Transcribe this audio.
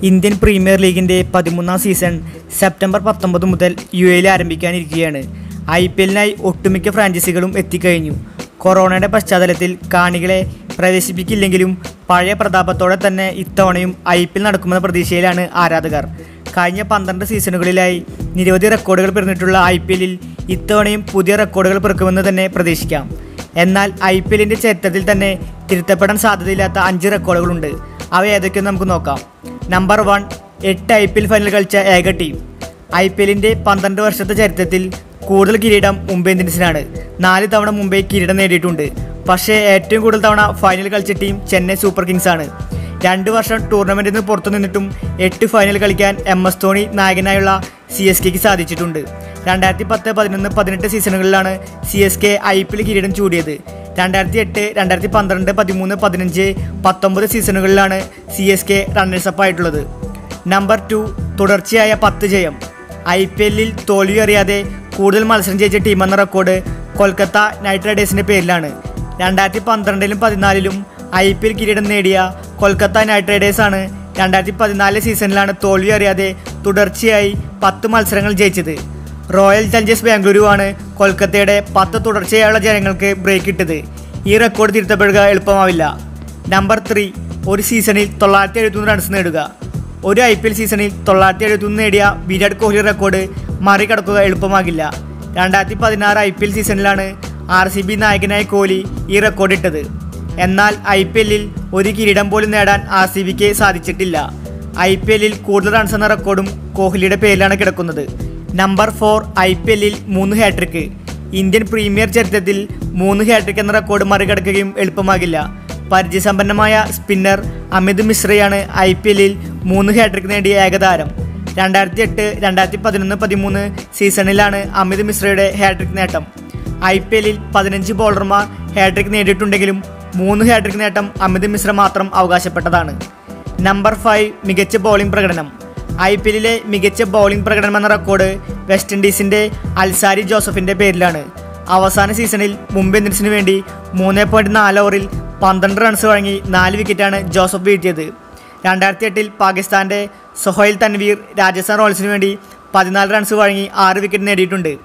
Indian premier ലീഗിൻ്റെ പതിമൂന്നാം season September പത്തൊമ്പത് മുതൽ യു എയിൽ ആരംഭിക്കാനിരിക്കുകയാണ് ഐ പി എല്ലിനായി ഒട്ടുമിക്ക ഫ്രാഞ്ചൈസികളും എത്തിക്കഴിഞ്ഞു കൊറോണയുടെ പശ്ചാത്തലത്തിൽ കാണികളെ പ്രവേശിപ്പിക്കില്ലെങ്കിലും പഴയ പ്രതാപത്തോടെ തന്നെ ഇത്തവണയും ഐ പി എൽ നടക്കുമെന്ന പ്രതീക്ഷയിലാണ് ആരാധകർ കഴിഞ്ഞ പന്ത്രണ്ട് സീസണുകളിലായി നിരവധി റെക്കോർഡുകൾ പിറന്നിട്ടുള്ള ഐ പി എല്ലിൽ ഇത്തവണയും പുതിയ റെക്കോർഡുകൾ പിറക്കുമെന്ന് തന്നെ പ്രതീക്ഷിക്കാം എന്നാൽ ഐ പി എല്ലിൻ്റെ ചരിത്രത്തിൽ തന്നെ തിരുത്തപ്പെടാൻ സാധ്യതയില്ലാത്ത അഞ്ച് റെക്കോർഡുകളുണ്ട് അവ ഏതൊക്കെയെന്ന് നമുക്ക് നോക്കാം നമ്പർ വൺ എട്ട് ഐ പി എൽ ഫൈനൽ കളിച്ച ഏക ടീം ഐ പി എല്ലിൻ്റെ പന്ത്രണ്ട് വർഷത്തെ ചരിത്രത്തിൽ കൂടുതൽ കിരീടം മുംബൈ ഇന്ത്യൻസിനാണ് നാല് തവണ മുംബൈ കിരീടം നേടിയിട്ടുണ്ട് പക്ഷേ ഏറ്റവും കൂടുതൽ തവണ ഫൈനൽ കളിച്ച ടീം ചെന്നൈ സൂപ്പർ കിങ്സ് ആണ് രണ്ട് വർഷം ടൂർണമെൻറ്റിൽ നിന്ന് പുറത്തു നിന്നിട്ടും എട്ട് ഫൈനൽ കളിക്കാൻ എം എസ് ധോണി നായകനായുള്ള സി എസ് കെക്ക് സാധിച്ചിട്ടുണ്ട് രണ്ടായിരത്തി പത്ത് പതിനൊന്ന് പതിനെട്ട് സീസണുകളിലാണ് C S K I P L കിരീടം ചൂടിയത് രണ്ടായിരത്തി എട്ട് രണ്ടായിരത്തി പന്ത്രണ്ട് പതിമൂന്ന് പതിനഞ്ച് പത്തൊമ്പത് സീസണുകളിലാണ് സി എസ് കെ റണ്ണേഴ്സപ്പ് ആയിട്ടുള്ളത് നമ്പർ ടു തുടർച്ചയായ പത്ത് ജയം ഐ പി എല്ലിൽ തോൽവി അറിയാതെ കൂടുതൽ മത്സരം ജയിച്ച ടീമെന്ന റെക്കോർഡ് കൊൽക്കത്ത നൈറ്റ് റൈഡേഴ്സിൻ്റെ പേരിലാണ് രണ്ടായിരത്തി പന്ത്രണ്ടിലും പതിനാലിലും ഐ പി എൽ കിരീടം നേടിയ കൊൽക്കത്ത നൈറ്റ് റൈഡേഴ്സാണ് രണ്ടായിരത്തി പതിനാല് സീസണിലാണ് തോൽവി അറിയാതെ തുടർച്ചയായി പത്ത് മത്സരങ്ങൾ ജയിച്ചത് റോയൽ ചലഞ്ചേഴ്സ് ബാംഗ്ലൂരുവാണ് കൊൽക്കത്തയുടെ പത്ത് തുടർച്ചയായുള്ള ജനങ്ങൾക്ക് ബ്രേക്ക് ഇട്ടത് ഈ റെക്കോർഡ് തിരുത്തപ്പെടുക എളുപ്പമാവില്ല നമ്പർ ത്രീ ഒരു സീസണിൽ തൊള്ളായിരത്തി എഴുപത്തൊന്ന് റൺസ് നേടുക ഒരു ഐ പി എൽ സീസണിൽ തൊള്ളായിരത്തി എഴുപത്തൊന്ന് നേടിയ വിരാട് കോഹ്ലി റെക്കോർഡ് മറികടക്കുക എളുപ്പമാകില്ല രണ്ടായിരത്തി പതിനാറ് ഐ പി എൽ സീസണിലാണ് ആർ സി ബി നായകനായ കോഹ്ലി ഈ റെക്കോർഡ് ഇട്ടത് എന്നാൽ ഐ പി എല്ലിൽ ഒരു കിരീടം പോലും നേടാൻ ആർ സി ബിക്ക് സാധിച്ചിട്ടില്ല ഐ പി എല്ലിൽ കൂടുതൽ റൺസ് എന്ന റെക്കോർഡും കോഹ്ലിയുടെ പേരിലാണ് കിടക്കുന്നത് നമ്പർ ഫോർ ഐ പി എല്ലിൽ മൂന്ന് ഹാട്രിക്ക് ഇന്ത്യൻ പ്രീമിയർ ചരിത്രത്തിൽ മൂന്ന് ഹാട്രിക് എന്ന റെക്കോർഡ് മറികടക്കുകയും എളുപ്പമാകില്ല പരിചയസമ്പന്നമായ സ്പിന്നർ അമിത് മിശ്രയാണ് ഐ പി എല്ലിൽ മൂന്ന് ഹാട്രിക് നേടിയ ഏകതാരം രണ്ടായിരത്തി എട്ട് രണ്ടായിരത്തി പതിനൊന്ന് പതിമൂന്ന് സീസണിലാണ് അമിത് മിശ്രയുടെ ഹാട്രിക് നേട്ടം ഐ പി എല്ലിൽ പതിനഞ്ച് ബോളർമാർ ഹാട്രിക് നേടിയിട്ടുണ്ടെങ്കിലും മൂന്ന് ഹാട്രിക് നേട്ടം അമിത് മിശ്ര മാത്രം അവകാശപ്പെട്ടതാണ് നമ്പർ ഫൈവ് മികച്ച ബോളിംഗ് പ്രകടനം ഐ പി എല്ലിലെ മികച്ച ബോളിംഗ് പ്രകടനം എന്ന റെക്കോർഡ് വെസ്റ്റ് ഇൻഡീസിന്റെ അൽസാരി ജോസഫിന്റെ പേരിലാണ് അവസാന സീസണിൽ മുംബൈ ഇന്ത്യൻസിന് വേണ്ടി മൂന്ന് പോയിന്റ് നാല് ഓവറിൽ പന്ത്രണ്ട് റൺസ് വഴങ്ങി നാല് വിക്കറ്റാണ് ജോസഫ് വീഴ്ത്തിയത് രണ്ടായിരത്തി എട്ടിൽ പാകിസ്ഥാന്റെ സൊഹൈൽ തൻവീർ രാജസ്ഥാൻ റോയൽസിന് വേണ്ടി പതിനാല് റൺസ് വഴങ്ങി ആറ് വിക്കറ്റ് നേടിയിട്ടുണ്ട്